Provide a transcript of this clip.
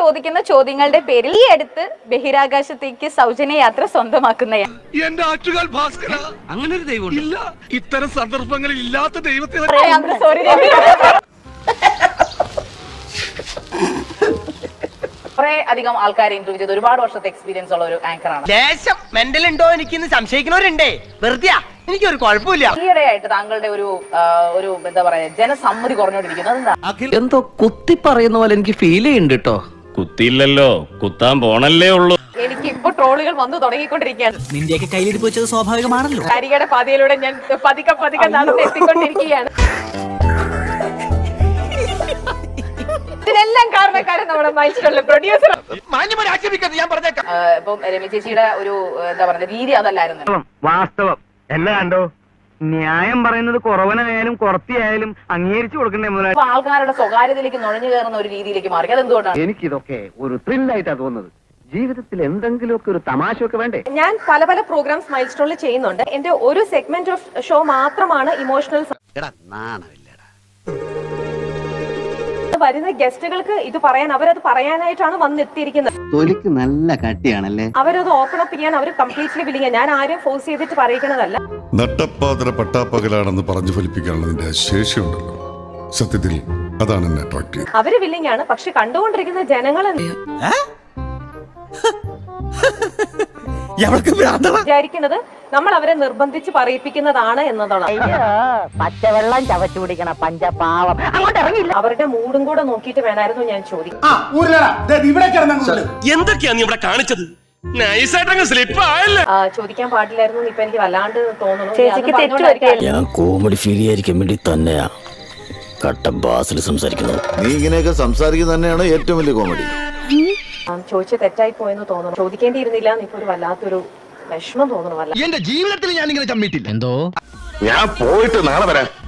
ചോദിക്കുന്ന ചോദ്യങ്ങളുടെ പേരിൽ ഈ അടുത്ത് ബഹിരാകാശത്തേക്ക് സൗജന്യ യാത്ര സ്വന്തമാക്കുന്നയാണ് എന്റെ ആറ്റുകാൽ ഭാസ്കര അങ്ങനെ ഒരു ദൈവം ഇല്ല ഇത്തരം സന്ദർഭങ്ങളിൽ ഇല്ലാത്ത ദൈവത്തെ സോറി കുറെ അധികം ആൾക്കാരെ ഇന്റർവ്യൂ ചെയ്ത് ഒരുപാട് വർഷത്തെ എക്സ്പീരിയൻസ് ഉള്ള ഒരു ആങ്കർ ആണ് ലേശം മെന്റൽ ഉണ്ടോ എനിക്കിന്ന് സംശയിക്കുന്നവരുണ്ടേ വെറുതെ എനിക്കൊരു കുഴപ്പമില്ല ഈയിടെയായിട്ട് താങ്കളുടെ ഒരു ആ, ഒരു എന്താ പറയാ ജനസമ്മതി കുറഞ്ഞുകൊണ്ടിരിക്കുന്നത് അതെന്താ എന്തോ കുത്തി പറയുന്ന പോലെ എനിക്ക് ഫീൽ ചെയ്യുന്നുണ്ട് കേട്ടോ കുത്തിയില്ലല്ലോ കുത്താൻ പോണല്ലേ ഉള്ളൂ എനിക്ക് ഇപ്പൊ ട്രോളുകൾ വന്നു തുടങ്ങിക്കൊണ്ടിരിക്കുകയാണ് നിന്റെയൊക്കെ കയ്യിലിരിപ്പ് വെച്ചത് സ്വാഭാവികമാണല്ലോ കാരികയുടെ പാതയിലൂടെ ഞാൻ പതുക്കെ പതുക്കെ നടന്നെത്തിക്കൊണ്ടിരിക്കുകയാണ് ഇതിനെല്ലാം കാരണക്കാരൻ നമ്മുടെ മൈൽസ്റ്റോണിലെ പ്രൊഡ്യൂസർ മാന്യമായി ആക്ഷേപിക്കരുത് ഞാൻ പറഞ്ഞേക്കാം ഇപ്പം രമി ചേച്ചിയുടെ ഒരു ആ, എന്താ പറയുക രീതി അതല്ലായിരുന്നു വാസ്തവം എന്നെ കണ്ടോ ന്യായം പറയുന്നത് കുറവനായാലും കുറത്തിയായാലും അംഗീകരിച്ചു കൊടുക്കണ്ടേ മുതലാളി ഇപ്പൊ ആൾക്കാരുടെ സ്വകാര്യതയിലേക്ക് നുഴഞ്ഞു കയറുന്ന ഒരു രീതിയിലേക്ക് മാറി അതെന്തുകൊണ്ടാണ് എനിക്കിതൊക്കെ ഒരു ത്രില്ലായിട്ടാ തോന്നുന്നത് ജീവിതത്തിൽ എന്തെങ്കിലുമൊക്കെ ഒരു തമാശയൊക്കെ വേണ്ടേ ഞാൻ പല പല പ്രോഗ്രാംസ് മൈൽ സ്റ്റോണിൽ ചെയ്യുന്നുണ്ട് എന്റെ ഒരു സെഗ്മെന്റ് ഓഫ് ഷോ മാത്രമാണ് ഇമോഷണൽ വരുന്ന ഗസ്റ്റുകൾക്ക് ഇത് പറയാൻ അവരത് പറയാനായിട്ടാണ് വന്നെത്തിയിരിക്കുന്നത് തൊലിക്ക് നല്ല കട്ടിയാണല്ലേ അവരത് ഓപ്പൺ അപ്പ് ചെയ്യാൻ അവർ കംപ്ലീറ്റ്ലി വിളിക്കുക ഞാൻ ആരും ഫോഴ്സ് ചെയ്തിട്ട് പറയിക്കുന്നതല്ല നട്ടപ്പാതിര പട്ടാപ്പകലാണെന്ന് പറഞ്ഞു ഫലിപ്പിക്കാനുള്ള നിന്റെ ശേഷിയുണ്ടല്ലോ സത്യത്തിൽ അതാണ് എന്നെ അട്രാക്ട് ചെയ്തത് അവര് വില്ലിങ് ആണ് പക്ഷെ കണ്ടുകൊണ്ടിരിക്കുന്ന ജനങ്ങൾ വിചാരിക്കുന്നത് നമ്മൾ അവരെ നിർബന്ധിച്ച് പറയിപ്പിക്കുന്നതാണ് എന്നതാണ് പച്ചവെള്ളം ചവച്ചു കുടിക്കണ പഞ്ചപാവം അങ്ങോട്ട് ഇറങ്ങില്ല അവരുടെ മൂഡും കൂടെ നോക്കിയിട്ട് വേണമായിരുന്നു ഞാൻ ചോദിക്കും എന്തൊക്കെയാ നീ ഇവിടെ കാണിച്ചത് നൈസായിട്ടങ്ങ് സ്ലിപ്പ് ആയല്ലേ ആ, ചോദിക്കാൻ പാടില്ലായിരുന്നു എന്ന് ഇപ്പൊ എനിക്ക് വല്ലാണ്ട് തോന്നുന്നു ചേച്ചിക്ക് അത് പറഞ്ഞുകൊണ്ടായിരിക്കും ഞാൻ കോമഡി ഫീൽ ചെയ്യാതിരിക്കാൻ വേണ്ടി തന്നെയാ കട്ട ബാസിൽ സംസാരിക്കുന്നത് നീ ഇങ്ങനെയൊക്കെ സംസാരിക്കുന്നത് തന്നെയാണ് ഏറ്റവും വലിയ കോമഡി ആ, ചോദിച്ച തെറ്റായി പോയെന്ന് തോന്നുന്നു ചോദിക്കേണ്ടിയിരുന്നില്ല എന്ന് ഇപ്പൊ ഒരു വല്ലാത്തൊരു വിഷമം തോന്നുന്നു വല്ല എന്റെ ജീവിതത്തിൽ ഞാൻ ഇങ്ങനെ ചമ്മിട്ടില്ല എന്തോ ഞാൻ പോയിട്ട് നാളെ വരാം